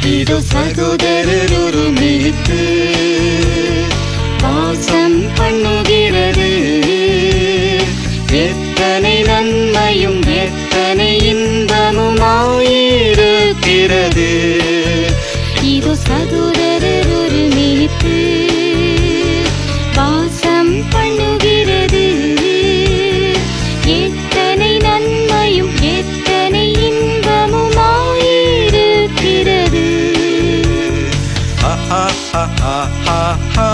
இதோ சகோதரர் ஒருமித்து வாசம் பண்ணுகிறது எத்தனை நன்மையும் எத்தனை இன்பமும் ஆயிருக்கிறது இதோ சகோதரர் ஒருமித்து வாசம் பண்ணுகிறது எத்தனை நன்மையும் எத்தனை இன்பமும் ஆயிருக்கிறது Ha ha ha ha ha ha.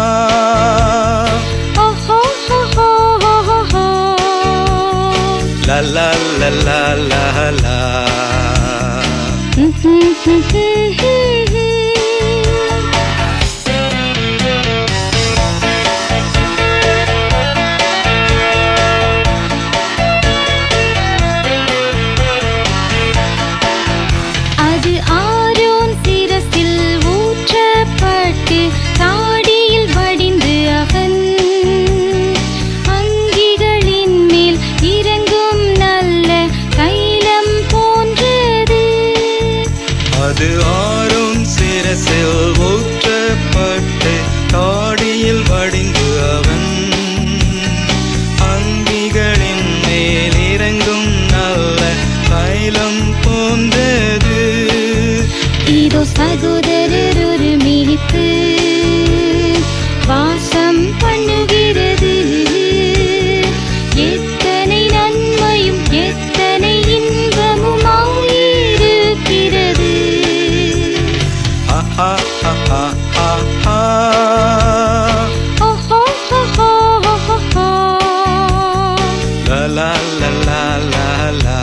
ஓஹோ ஹோ ஹோ ஹோ ஹோ ஹோ. La la la la la la. அது ஆரோன் சிரசில் ஊற்றப்பட்டு தாடியில் வடிந்து அவன் அங்கிகளின் மேல் இறங்கும் நல்ல தைலம் போன்றது அது ஆறும் சிரசில் ஊற்றப்பட்டு தாடியில் வடிந்து அவன் அங்கிகளின் மேல் இறங்கும் நல்ல தைலம் போன்றது இதோ சகோதரர் ஒருமித்து வாசம் பண்ணுகிறது எத்தனை நன்மையும் எத்தனை இன்பமும் ஆயிருக்கிறது Ha ha ha ha ha ha. ஓஹோ ஹோ ஹோ ஹோ ஹோ ஹோ. La la la la la la.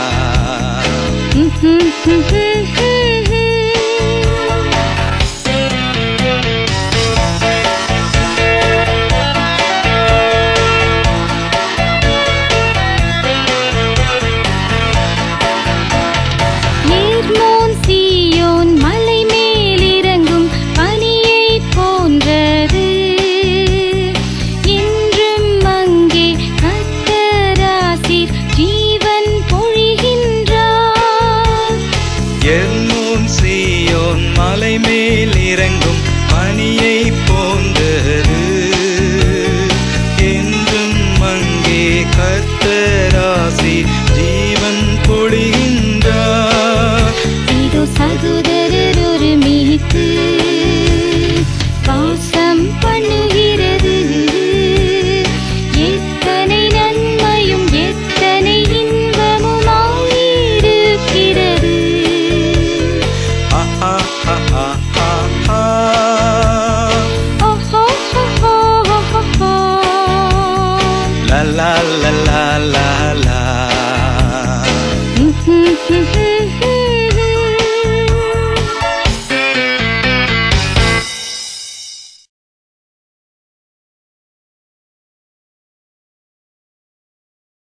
Hermon சீயோன் மலை மேலிறங்கும் பனியைப் போன்றது என்றும் அங்கே கத்தராசிர் ஜீவன் பொழிகின்றார் என் முன் சீயோன் மலை மேல் இறங்கும் பனியை